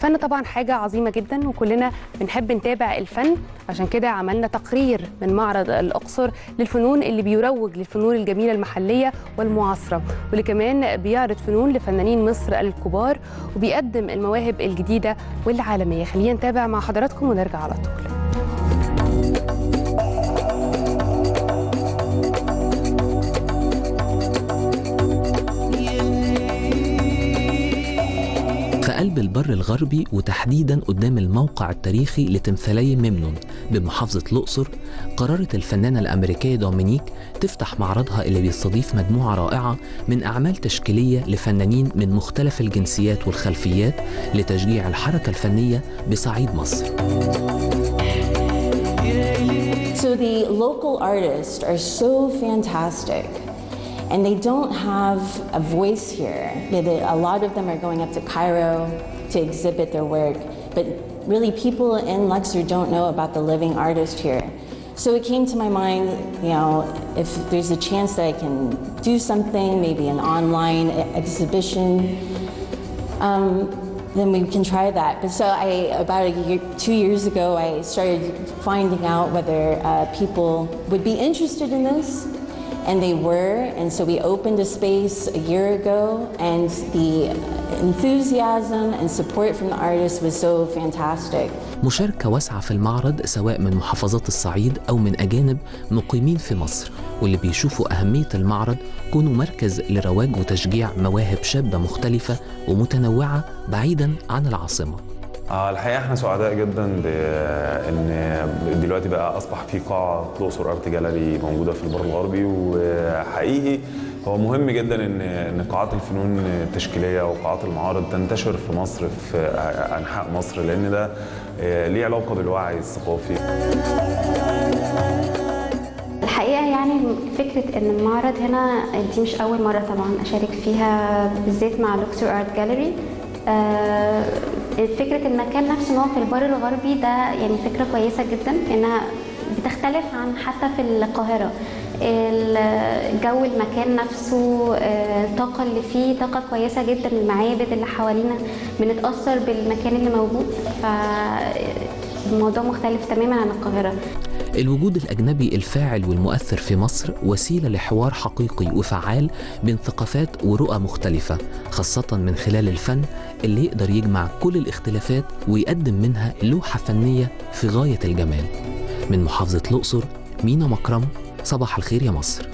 الفن طبعا حاجة عظيمة جدا وكلنا بنحب نتابع الفن عشان كده عملنا تقرير من معرض الأقصر للفنون اللي بيروج للفنون الجميلة المحلية والمعاصرة واللي كمان بيعرض فنون لفنانين مصر الكبار وبيقدم المواهب الجديدة والعالمية خلينا نتابع مع حضراتكم ونرجع على طول في قلب البر الغربي وتحديدا قدام الموقع التاريخي لتمثالي ممنون بمحافظة الأقصر قررت الفنانة الأمريكية دومينيك تفتح معرضها اللي بيستضيف مجموعة رائعة من أعمال تشكيلية لفنانين من مختلف الجنسيات والخلفيات لتشجيع الحركة الفنية بصعيد مصر So the local artists are so fantastic. And they don't have a voice here. They- they- A lot of them are going up to Cairo to exhibit their work, but really people in Luxor don't know about the living artist here. So it came to my mind, you know, if there's a chance that I can do something, maybe an online e- exhibition, um, then we can try that. But so I, about a year, two years ago, I started finding out whether uh, people would be interested in this, and they were. And so we opened a space a year ago, and the enthusiasm and support from the artists was so fantastic. مشاركة واسعة في المعرض سواء من محافظات الصعيد أو من أجانب مقيمين في مصر واللي بيشوفوا أهمية المعرض كونوا مركز لرواج وتشجيع مواهب شابة مختلفة ومتنوعة بعيدا عن العاصمة آه، الحقيقه احنا سعداء جدا بان دلوقتي بقى اصبح في قاعه الاقصر ارت جاليري موجوده في البر الغربي وحقيقي هو مهم جدا ان ان قاعات الفنون التشكيليه وقاعات المعارض تنتشر في مصر في انحاء مصر لان ده آه، ليه علاقه بالوعي الثقافي الحقيقة يعني فكرة إن المعرض هنا دي مش أول مرة طبعا أشارك فيها بالذات مع لوكسور آرت جاليري فكرة المكان نفسه إن هو في البر الغربي ده يعني فكرة كويسة جدا إنها بتختلف عن حتى في القاهرة الجو المكان نفسه آه، الطاقة اللي فيه طاقة كويسة جدا المعابد اللي حوالينا بنتأثر بالمكان اللي موجود فالموضوع مختلف تماما عن القاهرة الوجود الأجنبي الفاعل والمؤثر في مصر وسيلة لحوار حقيقي وفعال بين ثقافات ورؤى مختلفة خاصة من خلال الفن اللي يقدر يجمع كل الاختلافات ويقدم منها لوحة فنية في غاية الجمال من محافظة الأقصر مينا مكرم صباح الخير يا مصر